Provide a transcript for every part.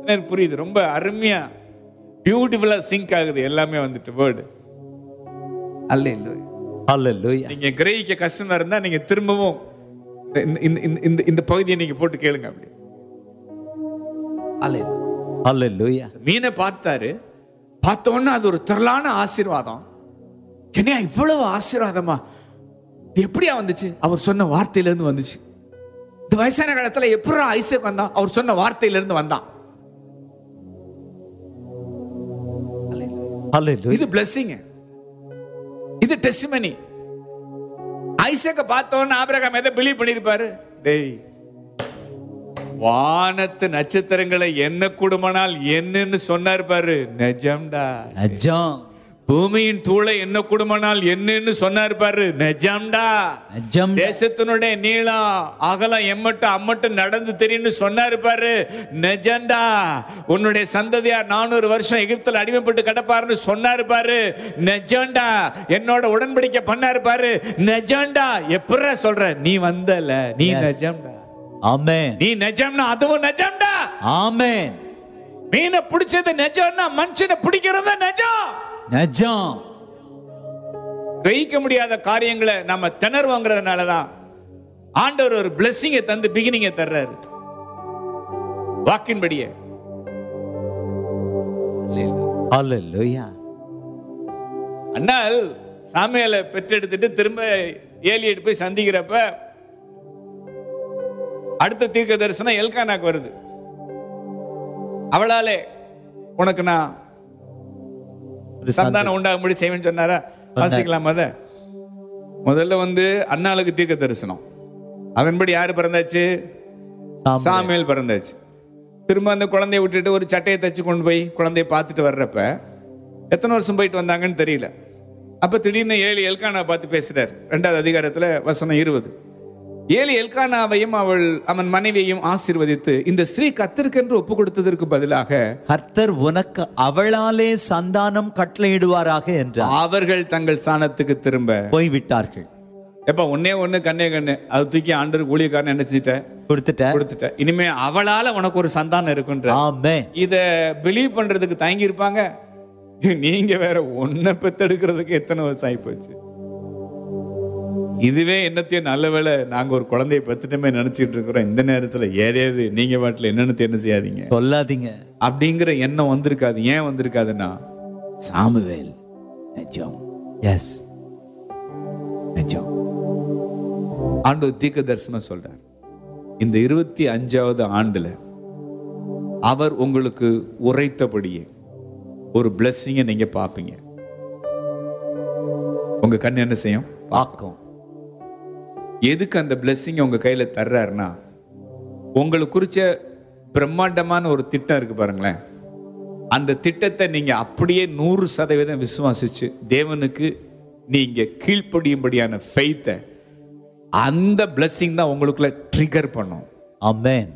எனக்கு புரியுது ரொம்ப அருமையா பியூட்டிஃபுல்லா சிங்க் ஆகுது எல்லாமே வந்துட்டு வேர்டு அல்ல இல்லை Hallelujah. நீங்க கிரகிக்க கஷ்டமா இருந்தா நீங்க திரும்பவும் இந்த- இந்த- இந்த- இந்த இந்த பகுதியை நீங்க போட்டு கேளுங்க அப்படி அல்ல Hallelujah. மீனை பார்த்தாரு பார்த்த உடனே அது ஒரு திரளான ஆசீர்வாதம் என்னையா இவ்வளவு ஆசீர்வாதமா இது எப்படியா வந்துச்சு அவர் சொன்ன வார்த்தையில இருந்து வந்துச்சு இந்த வயசான காலத்துல எப்படி ஐசக் வந்தான் அவர் சொன்ன வார்த்தையில இருந்து வந்தான் Hallelujah. இது பிளஸ்ஸிங் இது டெஸ்டிமனி ஐசக்க பார்த்தோன்னு ஆபிரகாம் எதை பிலீவ் பண்ணிருப்பாரு டேய் வானத்து நட்சத்திரங்களை என்ன கூடுமானால் என்னன்னு சொன்னார் பாரு நிஜம்டா நிஜம் பூமியின் தூளை என்ன கூடுமானால் என்னன்னு சொன்னார் பாரு நிஜம்டா நிஜம் தேசத்தினுடைய நீளம் அகலம் எம்மட்டும் அம்மட்டும் நடந்து தெரியும்னு சொன்னாரு பாரு நெஜண்டா உன்னுடைய சந்ததியார் நானூறு வருஷம் எகிப்துல அடிமைப்பட்டு கிடப்பாருன்னு சொன்னாரு பாரு நெஜண்டா என்னோட உடன்படிக்கை பண்ணாரு பாரு நெஜண்டா எப்பற சொல்ற நீ வந்தல நீ Yes. நெஜம்டா ஆமென் நீ நெஜம்னா அதுவும் நெஜம்டா ஆமென் மீனை பிடிச்சது நெஜம்னா மனுஷனை பிடிக்கிறது நெஜம் நிஜம் கிரகிக்க முடியாத காரியங்களை நம்ம திணறுவோங்கிறதுனால தான் ஆண்டவர் ஒரு பிளெஸ்ஸிங்கை தந்து பிகினிங்கை தர்றாரு வாக்கின்படியே Hallelujah. அண்ணால் சாமியால பெற்றெடுத்துட்டு திரும்ப ஏலியிட்டு போய் சந்திக்கிறப்ப அடுத்த தீர்க்க தரிசனம் எல்கானாக்கு வருது அவளாலே உனக்கு நான் ஒரு சந்தானம் உண்டாகும்படி செய்வேன்னு சொன்னாரா வாசிக்கலாம் அத முதல்ல வந்து அண்ணாளுக்கு தீர்க்க தரிசனம் அதன்படி யாரு பிறந்தாச்சு சாமுவேல். சாமுவேல் பிறந்தாச்சு திரும்ப அந்த குழந்தைய விட்டுட்டு ஒரு சட்டையை தச்சு கொண்டு போய் குழந்தைய பார்த்துட்டு வர்றப்ப எத்தனை வருஷம் போயிட்டு வந்தாங்கன்னு தெரியல அப்ப திடீர்னு ஏழு எல்கானா பார்த்து பேசுறார் ரெண்டாவது அதிகாரத்துல வசனம் இருபது ஏழு எல்கானாவையும் அவள் அவன் மனைவியையும் ஆசீர்வதித்து இந்த ஸ்திரீ கத்திற்கென்று ஒப்பு கொடுத்ததற்கு பதிலாக கர்த்தர் உனக்கு அவளாலே சந்தானம் கட்டளையிடுவாராக என்றார் அவர்கள் தங்கள் ஸ்தானத்துக்கு திரும்ப போய்விட்டார்கள் எப்ப ஒன்னே ஒண்ணு கண்ணே கண்ணு அது தூக்கி ஆண்டர் ஊழியக்காரன் என்ன செஞ்சிட்ட கொடுத்துட்ட கொடுத்துட்ட இனிமே அவளால உனக்கு ஒரு சந்தானம் இருக்குன்ற ஆமென் இத பிலீவ் பண்றதுக்கு தயங்கி இருப்பாங்க நீங்க வேற ஒன்ன பெத்தெடுக்கிறதுக்கு எத்தனை வருஷம் ஆயிப்போச்சு இதுவே என்னத்தையும் நல்ல வேளை நாங்க ஒரு குழந்தைய பெத்துட்டமே நினைச்சிட்டு இருக்கிறோம் இந்த நேரத்துல ஏதேது நீங்க பாட்டுல என்னன்னு என்ன செய்யாதீங்க சொல்லாதீங்க அப்படிங்கிற எண்ணம் வந்திருக்காது ஏன் வந்திருக்காதுன்னா சாமுவேல் நிஜம் எஸ் நிஜம் ஆண்டவர் தீர்க்க தரிசனம் சொல்றார் இந்த இருபத்தி அஞ்சாவது ஆண்டுல அவர் உங்களுக்கு உரைத்தபடியே ஒரு பிளஸ்ஸிங்கை நீங்க பார்ப்பீங்க உங்க கண் என்ன செய்யும் பார்க்கும் எதுக்கு அந்த பிளெஸ்ஸிங் உங்க கையில தர்றாருன்னா உங்களுக்கு குறிச்ச பிரம்மாண்டமான ஒரு திட்டம் இருக்கு பாருங்களேன் அந்த திட்டத்தை நீங்க அப்படியே நூறு சதவீதம் விசுவாசிச்சு தேவனுக்கு நீங்க கீழ்ப்படியும்படியான ஃபெய்த்தை அந்த பிளெஸ்ஸிங் தான் உங்களுக்குள்ள ட்ரிகர் பண்ணும் ஆமென்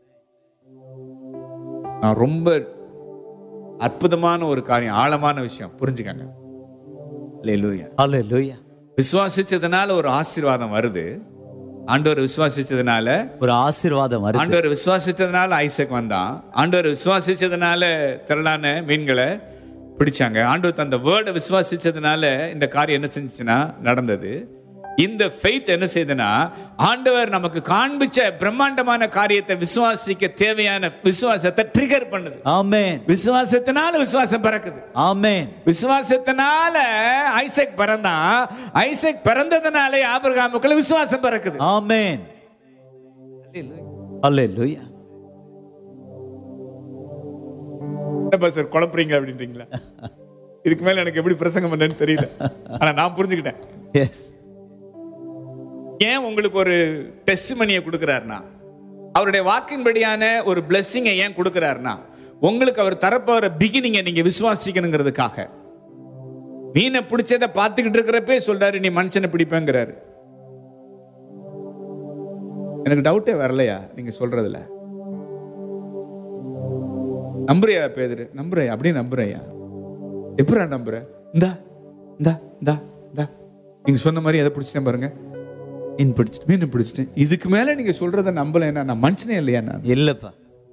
நான் ரொம்ப அற்புதமான ஒரு காரியம் ஆழமான விஷயம் புரிஞ்சுக்கங்க அல்லேலூயா ஹalleluya விசுவாசிச்சதுனால ஒரு ஆசீர்வாதம் வருது ஆண்டவர் விசுவாசிச்சதுனால ஒரு ஆசீர்வாதம் வருது ஆண்டவர் விசுவாசிச்சதுனால ஐசக் வந்தான் ஆண்டவர் விசுவாசிச்சதுனால திரளான மீன்களை பிடிச்சாங்க ஆண்டவர் தந்த வேர்டை விசுவாசிச்சதுனால இந்த காரியம் என்ன செஞ்சுச்சுன்னா நடந்தது இந்த ஃபெய்த் என்ன செய்யுதுன்னா ஆண்டவர் நமக்கு காண்பிச்ச பிரம்மாண்டமான காரியத்தை விசுவாசிக்க தேவையான விசுவாசத்தை ட்ரிகர் பண்ணுது ஆமென் விசுவாசத்தினால விசுவாசம் பிறக்குது ஆமென் விசுவாசத்தினால ஐசக் பிறந்தான் ஐசக் பிறந்ததுனாலே ஆபிரகாமுக்குள்ள விசுவாசம் பிறக்குது ஆமென் ஹalleluya என்னப்பா சார் குழப்புறீங்க அப்படின்றீங்களா இதுக்கு மேல எனக்கு எப்படி பிரசங்கம் பண்ணேன்னு தெரியல ஆனா நான் புரிஞ்சுக்கிட்டேன் எஸ் ஏன் உங்களுக்கு ஒரு டெஸ்ட் மணியை கொடுக்குறாருனா அவருடைய வாக்கின்படியான ஒரு பிளெஸ்ஸிங்கை ஏன் கொடுக்குறாருனா உங்களுக்கு அவர் தரப்போற பிகினிங்கை நீங்க விசுவாசிக்கணுங்கிறதுக்காக மீனை பிடிச்சதை பார்த்துக்கிட்டு இருக்கிறப்பே சொல்றாரு நீ மனுஷனை பிடிப்பேங்கிறாரு எனக்கு டவுட்டே வரலையா நீங்க சொல்றதுல நம்புறியா பேதரு நம்புறையா அப்படியே நம்புறையா எப்படா நம்புற இந்தா இந்தா இந்தா இந்தா நீங்க சொன்ன மாதிரி எதை பிடிச்சிட்டேன் பாருங்க இன் பிடிச்சிட்டு மீன் பிடிச்சிட்டேன் இதுக்கு மேல நீங்க சொல்றத நம்பலைன்னா நான் மனுஷனே இல்லையா நான் இல்லப்பா